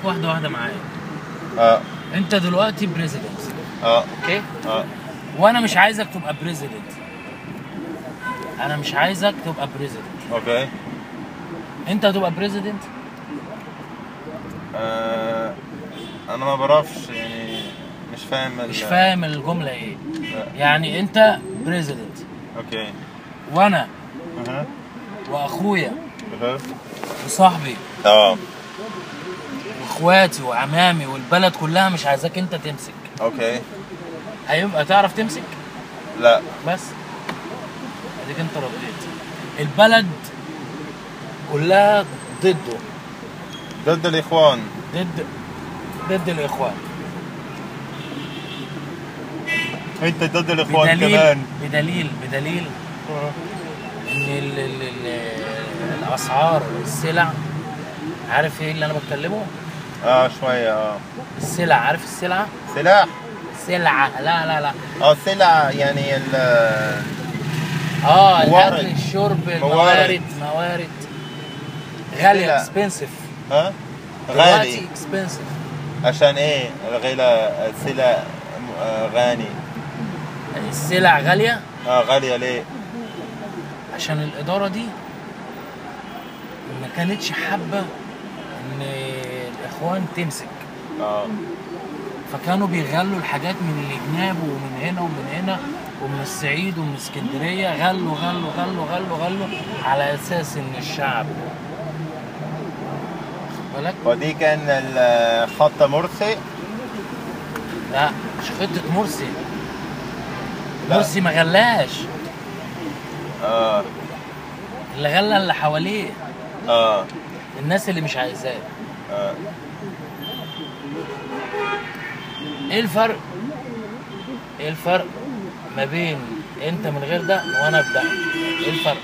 واحده واحده معايا اه انت دلوقتي بريزيدنت اه اوكي اه وانا مش عايزك تبقى بريزيدنت انا مش عايزك تبقى بريزيدنت اوكي انت هتبقى بريزيدنت آه انا ما بعرفش يعني مش فاهم ال- مش فاهم الجمله ايه لا. يعني انت بريزيدنت اوكي وانا اها واخويا اها وصاحبي اه واخواتي وعمامي والبلد كلها مش عايزاك انت تمسك اوكي هيبقى تعرف تمسك لا بس اديك انت رديت البلد كلها ضده ضد الاخوان ضد ضد الاخوان انت ضد الاخوان بدليل كمان بدليل بدليل ان ال ال ال الاسعار السلع عارف ايه اللي انا بتكلمه اه شويه اه السلع عارف السلعه سلاح سلعه لا لا لا اه سلع يعني ال اه موارد. الاكل الشرب موارد. الموارد موارد غاليه سلع. اكسبنسيف ها دلوقتي غالي اكسبنسيف عشان ايه الغلا السلع آه، غاني السلع غاليه اه غاليه ليه عشان الاداره دي ما كانتش حابه ان الاخوان تمسك اه فكانوا بيغلوا الحاجات من الجناب ومن هنا ومن هنا ومن الصعيد ومن اسكندريه غلوا غلوا غلوا غلوا غلوا على اساس ان الشعب واخد بالك ودي كان ال- خط مرسي لا مش خطه مرسي لا. مرسي ما غلاش اه اللي غلى اللي حواليه اه الناس اللي مش عايزاه اه ايه الفرق ايه الفرق ما بين انت من غير دقن وانا بدقن ايه الفرق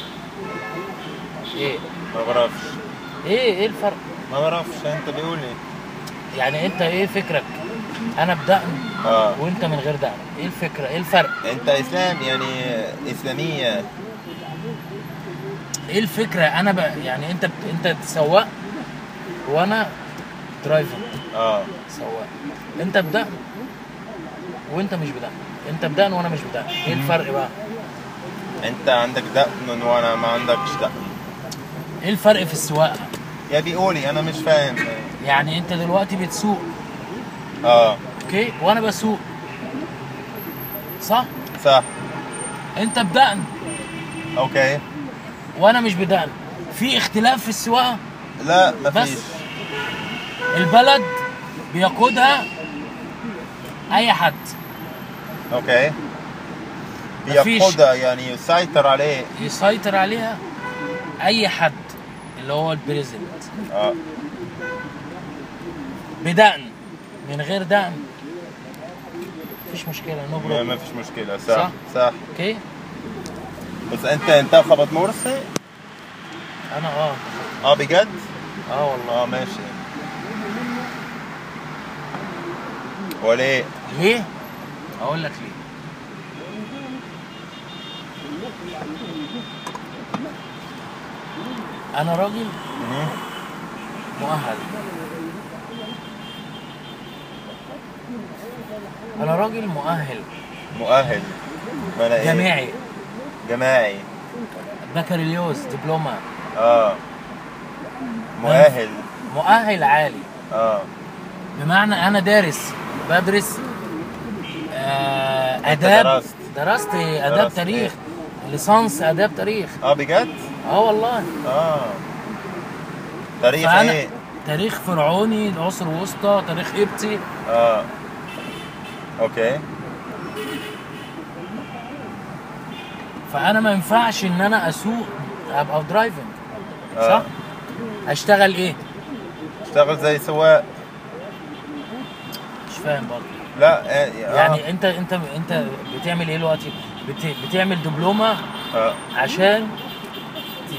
ايه ما بعرفش ايه ايه الفرق ما بعرفش انت بيقولي يعني انت ايه فكرك انا بدقن اه وانت من غير دقن ايه الفكره ايه الفرق انت اسلام يعني اسلاميه ايه الفكره انا ب... يعني انت بت... انت سواق وانا درايفر اه سواق انت بدقن وانت مش بدقن انت بدقن وانا مش بدقن ايه الفرق بقى انت عندك دقن وانا ما عندكش دقن ايه الفرق في السواقه يا بيقولي انا مش فاهم يعني انت دلوقتي بتسوق اه اوكي وانا بسوق صح صح انت بدقن اوكي وانا مش بدقن في اختلاف في السواقه لا ما بس. فيش البلد بيقودها اي حد اوكي مفيش. بيقودها يعني يسيطر عليه يسيطر عليها اي حد اللي هو البريزيدنت اه بدقن من غير دقن مفيش مشكله نو ما بروبلم ما فيش مشكله صح صح. صح, اوكي بس انت انتخبت مرسي انا اه اه بجد اه والله اه ماشي وليه ليه اقول لك ليه انا راجل مهم. مؤهل انا راجل مؤهل مؤهل ما أنا إيه؟ جامعي جماعي بكالوريوس دبلومه اه مؤهل مؤهل عالي اه بمعنى انا دارس بدرس آه اداب درست. درست اداب درست تاريخ ليسانس اداب تاريخ اه بجد اه والله اه تاريخ فأنا- ايه تاريخ فرعوني العصر الوسطى تاريخ قبطي اه اوكي فانا ما ينفعش ان انا اسوق ابقى درايفنج آه. صح اشتغل ايه اشتغل زي سواق مش فاهم برضه لا آه. آه. يعني انت انت انت بتعمل ايه دلوقتي بت... بتعمل دبلومه آه. عشان ت...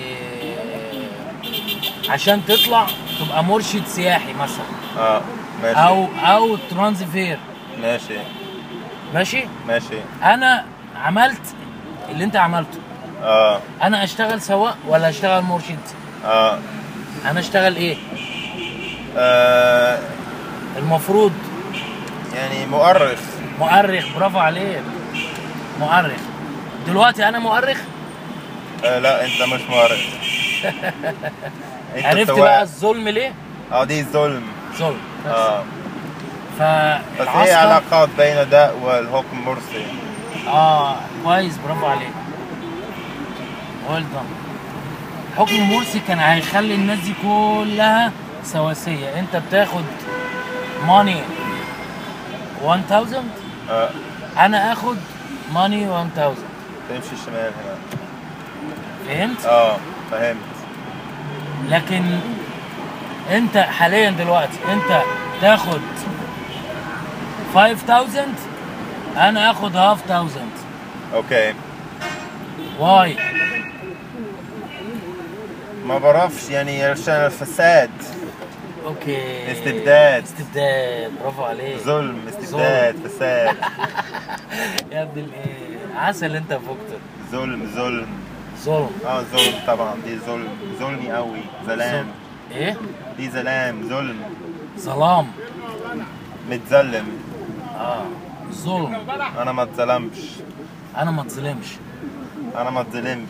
عشان تطلع تبقى مرشد سياحي مثلا اه ماشي او او ترانزفير ماشي ماشي ماشي انا عملت اللي انت عملته اه انا اشتغل سواق ولا اشتغل مرشد اه انا اشتغل ايه آه المفروض يعني مؤرخ مؤرخ برافو عليك مؤرخ دلوقتي انا مؤرخ آه لا انت مش مؤرخ انت عرفت سواق. بقى الظلم ليه اه دي ظلم ظلم بس اه بس فالعسكر ايه علاقات بين ده والحكم مرسي اه كويس برافو عليك ويل دون حكم مرسي كان هيخلي الناس دي كلها سواسية انت بتاخد ماني 1000 آه. انا اخد ماني 1000 تمشي شمال هنا فهمت اه فهمت لكن انت حاليا دلوقتي انت تاخد 5000 انا اخد هاف 1000 اوكي واي ما بعرفش يعني عشان الفساد اوكي استبداد. استبداد برافو عليك ظلم استبداد فساد يا ابن الايه عسل انت يا فوكتور ظلم ظلم ظلم اه ظلم طبعا دي ظلم ظلمي قوي زلام ظلم. ايه دي زلام ظلم ظلام متظلم اه ظلم انا ما اتظلمش انا ما اتظلمش انا ما اتظلمش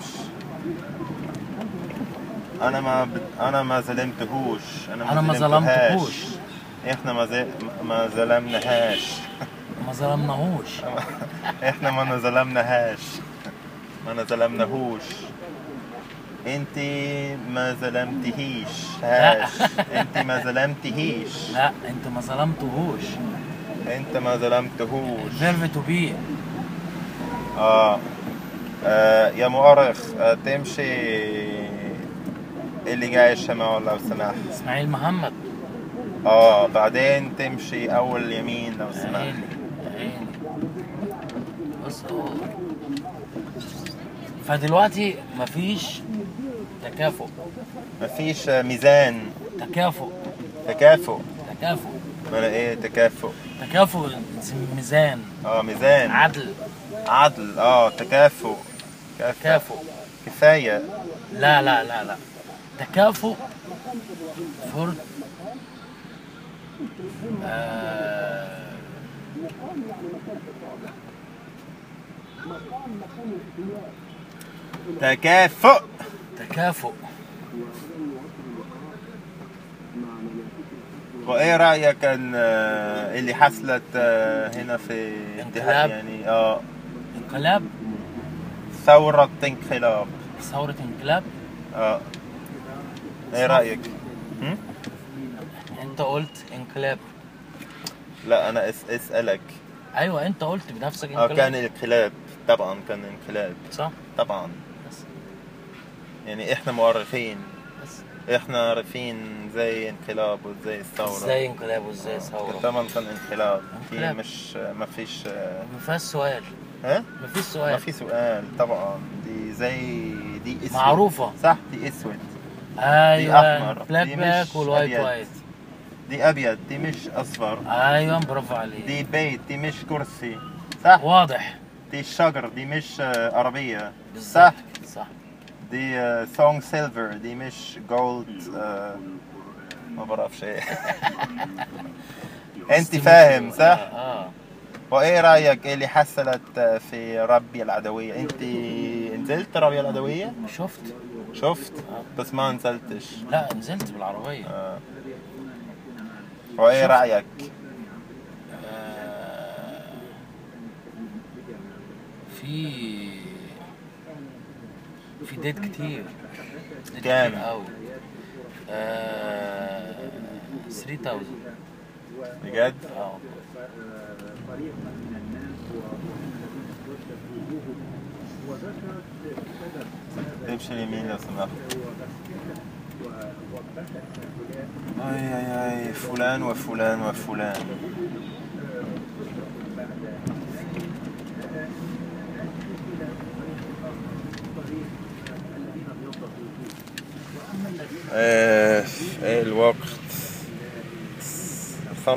انا ما بت... انا ما ظلمتهوش انا أنا ما ظلمتهاش. ظلمتهوش. احنا ما زي... ما ظلمناهاش ما ظلمناهوش احنا ما ظلمناهاش ما ظلمناهوش انت ما ظلمتهيش هاش انت ما ظلمتهيش لا انت ما ظلمتهوش انت ما ظلمتهوش فيرف تو بي آه. آه يا مؤرخ آه تمشي اللي جاي الشمال لو سمحت اسماعيل محمد اه بعدين تمشي اول يمين لو سمحت عيني عيني بص اهو فدلوقتي مفيش تكافؤ مفيش آه، ميزان تكافؤ تكافؤ تكافؤ ما أنا ايه تكافؤ تكافؤ ميزان اه ميزان عدل عدل اه تكافؤ كافؤ تكافؤ كفايه لا لا لا لا تكافؤ فور آه تكافؤ تكافؤ وايه رايك ان آه، اللي حصلت آه، هنا في انقلاب. يعني اه انقلاب ثوره انقلاب ثورة انقلاب اه ايه رايك هم؟ انت قلت انقلاب لا انا أس اسالك ايوه انت قلت بنفسك اه انقلاب كان انقلاب طبعا كان انقلاب صح طبعا بس يعني احنا مؤرخين بس احنا عارفين زي انقلاب وزي الثوره ازاي انقلاب وازاي ثورة طبعا كان انقلاب في انقلاب. مش ما فيش ما فيهاش سؤال ها ما فيش ما سؤال في سؤال طبعا دي زي دي اسود معروفة صح دي اسود ايوه أحمر. بلاك دي باك مش والوايت أبيض. وايت دي ابيض دي مش اصفر ايوه برافو عليك دي بيت دي مش كرسي صح واضح دي شجر دي مش آه، عربية بالظبط صح كده، صح دي سونج سيلفر دي مش جولد ما بعرفش ايه انت فاهم صح؟ اه وايه رايك ايه اللي حصلت آه، في ربي العدوية انت نزلت ربي العدوية شفت شفت بس ما نزلتش لا نزلت بالعربية آه. وايه شفت. رايك آه، في في ديت كتير ديت كام؟ كتير قوي آه 3000 بجد اه امشي اليمين لو سمحت اي اي اي فلان وفلان وفلان ايه ايه الوقت